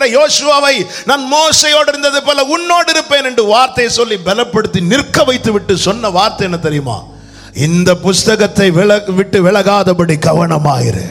இருக்கிற யோசுவாவை நான் மோசையோடு இருந்தது போல உன்னோடு இருப்பேன் என்று வார்த்தையை சொல்லி பலப்படுத்தி நிற்க வைத்து விட்டு சொன்ன வார்த்தை என்ன தெரியுமா இந்த புஸ்தகத்தை விலக விட்டு விலகாதபடி கவனமாயிரு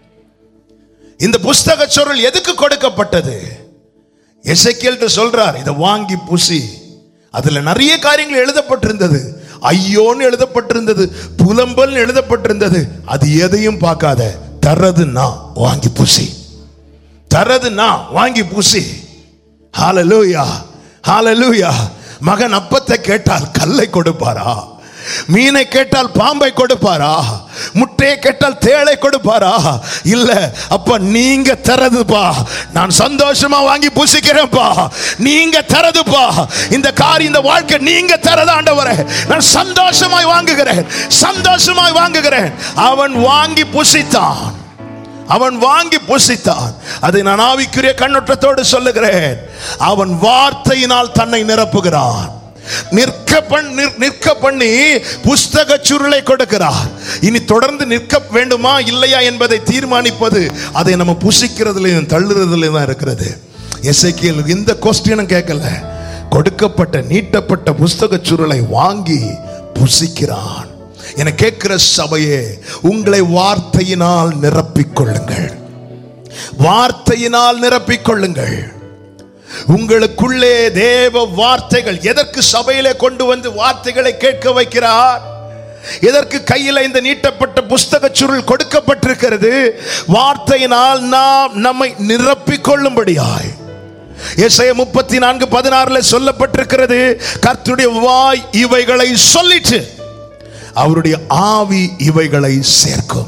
இந்த புஸ்தக சொருள் எதுக்கு கொடுக்கப்பட்டது எசைக்கேல்ட்டு சொல்றார் இதை வாங்கி புசி அதுல நிறைய காரியங்கள் எழுதப்பட்டிருந்தது ஐயோன்னு எழுதப்பட்டிருந்தது புலம்பல் எழுதப்பட்டிருந்தது அது எதையும் பார்க்காத தரது நான் வாங்கி புசி தரது நான் வாங்கி பூசி ஹalleluya ஹalleluya மகன் அப்பத்தை கேட்டால் கல்லை கொடுப்பாரா மீனை கேட்டால் பாம்பை கொடுப்பாரா முட்டையை கேட்டால் தேளை கொடுப்பாரா இல்ல அப்ப நீங்க தரதுப்பா நான் சந்தோஷமா வாங்கி புசிக்கிறேன்ப்பா நீங்க தரதுப்பா இந்த கார் இந்த வாழ்க்கை நீங்க தரது ஆண்டவரே நான் சந்தோஷமாய் வாங்குகிறேன் சந்தோஷமாய் வாங்குகிறேன் அவன் வாங்கி புசித்தான் அவன் வாங்கி புசித்தான் அதை நான் ஆவிக்குரிய கண்ணோட்டத்தோடு சொல்லுகிறேன் அவன் வார்த்தையினால் தன்னை நிரப்புகிறான் நிற்க பண் நிற்- நிற்க பண்ணி புஸ்தக சுருளை கொடுக்கிறார் இனி தொடர்ந்து நிற்க வேண்டுமா இல்லையா என்பதை தீர்மானிப்பது அதை நம்ம புசிக்கிறதுலையும் தள்ளுறதுலையும் தான் இருக்கிறது எசைக்கியல் இந்த கொஸ்டினும் கேட்கல கொடுக்கப்பட்ட நீட்டப்பட்ட புஸ்தக சுருளை வாங்கி புசிக்கிறான் என கேட்கிற சபையே உங்களை வார்த்தையினால் நிரப்பிக் கொள்ளுங்கள் வார்த்தையினால் நிரப்பிக் கொள்ளுங்கள் உங்களுக்குள்ளே தேவ வார்த்தைகள் எதற்கு சபையிலே கொண்டு வந்து வார்த்தைகளை கேட்க வைக்கிறார் எதற்கு கையில் இந்த நீட்டப்பட்ட புஸ்தக சுருள் கொடுக்கப்பட்டிருக்கிறது வார்த்தையினால் நாம் நம்மை நிரப்பிக் கொள்ளும்படியாய் எஸ்ஐய முப்பத்தி நான்கு பதினாறுல சொல்லப்பட்டிருக்கிறது கர்த்தருடைய வாய் இவைகளை சொல்லிட்டு அவருடைய ஆவி இவைகளை சேர்க்கும்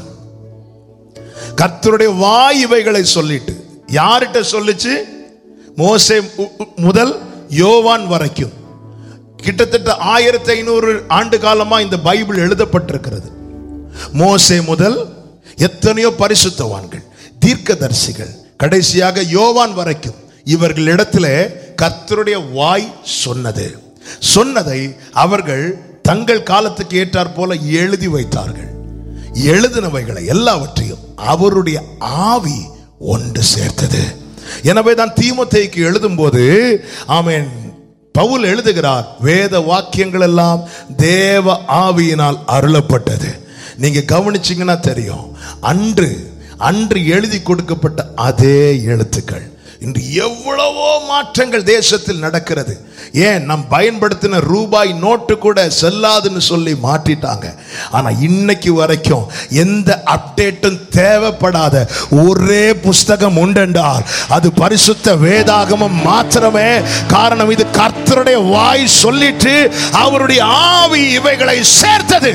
கர்த்தருடைய வாய் இவைகளை சொல்லிட்டு யார்கிட்ட சொல்லுச்சு மோசே மு- மு- முதல் யோவான் வரைக்கும் கிட்டத்தட்ட ஆயிரத்தி ஐநூறு ஆண்டு காலமா இந்த பைபிள் எழுதப்பட்டிருக்கிறது மோசே முதல் எத்தனையோ பரிசுத்தவான்கள் தீர்க்கதரிசிகள் கடைசியாக யோவான் வரைக்கும் இவர்களிடத்தில் கர்த்தருடைய வாய் சொன்னது சொன்னதை அவர்கள் தங்கள் காலத்துக்கு ஏற்றாற் போல எழுதி வைத்தார்கள் எழுதினவைகளை எல்லாவற்றையும் அவருடைய ஆவி ஒன்று சேர்த்தது எனவே தான் தீமோத்தேயுக்கு எழுதும்போது ஆமென் பவுல் எழுதுகிறார் வேத வாக்கியங்கள் எல்லாம் தேவ ஆவியினால் அருளப்பட்டது நீங்க கவனிச்சீங்கன்னா தெரியும் அன்று அன்று எழுதி கொடுக்கப்பட்ட அதே எழுத்துக்கள் இன்று எவ்வளவோ மாற்றங்கள் தேசத்தில் நடக்கிறது ஏன் நம் பயன்படுத்தின ரூபாய் நோட்டு கூட செல்லாதுன்னு சொல்லி மாற்றிட்டாங்க ஆனா இன்னைக்கு வரைக்கும் எந்த அப்டேட்டும் தேவைப்படாத ஒரே புஸ்தகம் உண்டென்றால் அது பரிசுத்த வேதாகமம் மாத்திரமே காரணம் இது கர்த்தருடைய வாய் சொல்லிட்டு அவருடைய ஆவி இவைகளை சேர்த்தது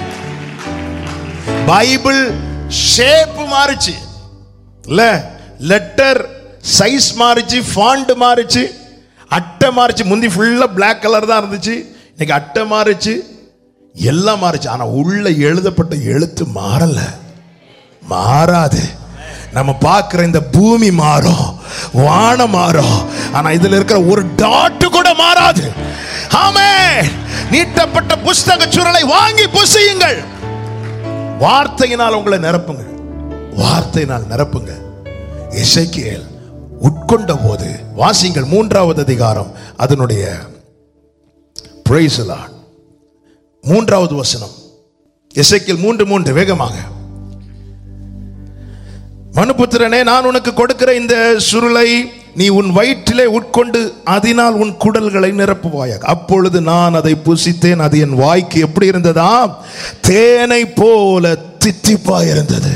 பைபிள் ஷேப் மாறுச்சு இல்ல லெட்டர் சைஸ் மாறுச்சு ஃபாண்ட் மாறுச்சு அட்டை மாறுச்சு முந்தி ஃபுல்லா Black கலர் தான் இருந்துச்சு இன்னைக்கு அட்டை மாறுச்சு எல்லாம் மாறுச்சு ஆனா உள்ள எழுதப்பட்ட எழுத்து மாறல மாறாது நம்ம பார்க்கிற இந்த பூமி மாறும் வானம் மாறும் ஆனா இதுல இருக்கிற ஒரு டாட் கூட மாறாது ஆமே நீட்டப்பட்ட புஸ்தக சுருளை வாங்கி புசியுங்கள் வார்த்தையினால் உங்களை நிரப்புங்க வார்த்தையினால் நிரப்புங்க எசேக்கியேல் உட்கொண்ட போது வாசிங்கள் மூன்றாவது அதிகாரம் அதனுடைய praise the Lord. மூன்றாவது வசனம் எசேக்கியேல் மூன்று மூன்று வேகமாக மனுபுத்திரனே நான் உனக்கு கொடுக்கிற இந்த சுருளை நீ உன் வயிற்றிலே உட்கொண்டு அதனால் உன் குடல்களை நிரப்புவாயாக அப்பொழுது நான் அதை புசித்தேன் அது என் வாய்க்கு எப்படி இருந்ததா தேனை போல தித்திப்பா இருந்தது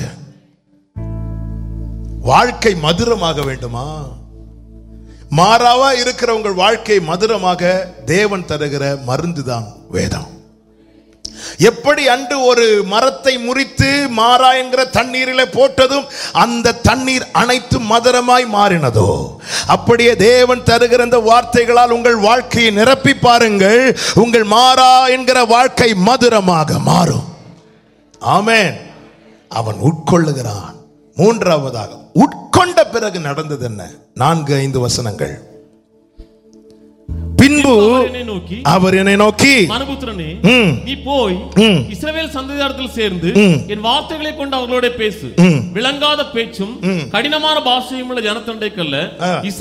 வாழ்க்கை மதுரமாக வேண்டுமா மாறாவா இருக்கிற உங்கள் வாழ்க்கை மதுரமாக தேவன் தருகிற மருந்துதான் வேதம் எப்படி அன்று ஒரு மரத்தை முறித்து மாறா என்கிற தண்ணீரிலே போட்டதும் அந்த தண்ணீர் அனைத்து மதுரமாய் மாறினதோ அப்படியே தேவன் தருகிற இந்த வார்த்தைகளால் உங்கள் வாழ்க்கையை நிரப்பி பாருங்கள் உங்கள் மாறா என்கிற வாழ்க்கை மதுரமாக மாறும் ஆமென் அவன் உட்கொள்ளுகிறான் மூன்றாவதாக உட்கொண்ட பிறகு நடந்தது என்ன நான்கு ஐந்து வசனங்கள் பின்பு அவர் என்னை நோக்கி அவர் என்னை நோக்கி மனுபுத்திரனே ம். நீ போய் ம். இஸ்ரவேல் சந்ததியாரத்தில் சேர்ந்து ம். என் வார்த்தைகளை கொண்டு அவர்களோட பேசு ம். விளங்காத பேச்சும் கடினமான பாஷையும் உள்ள ஜனத்தண்டை கல்ல ஆ.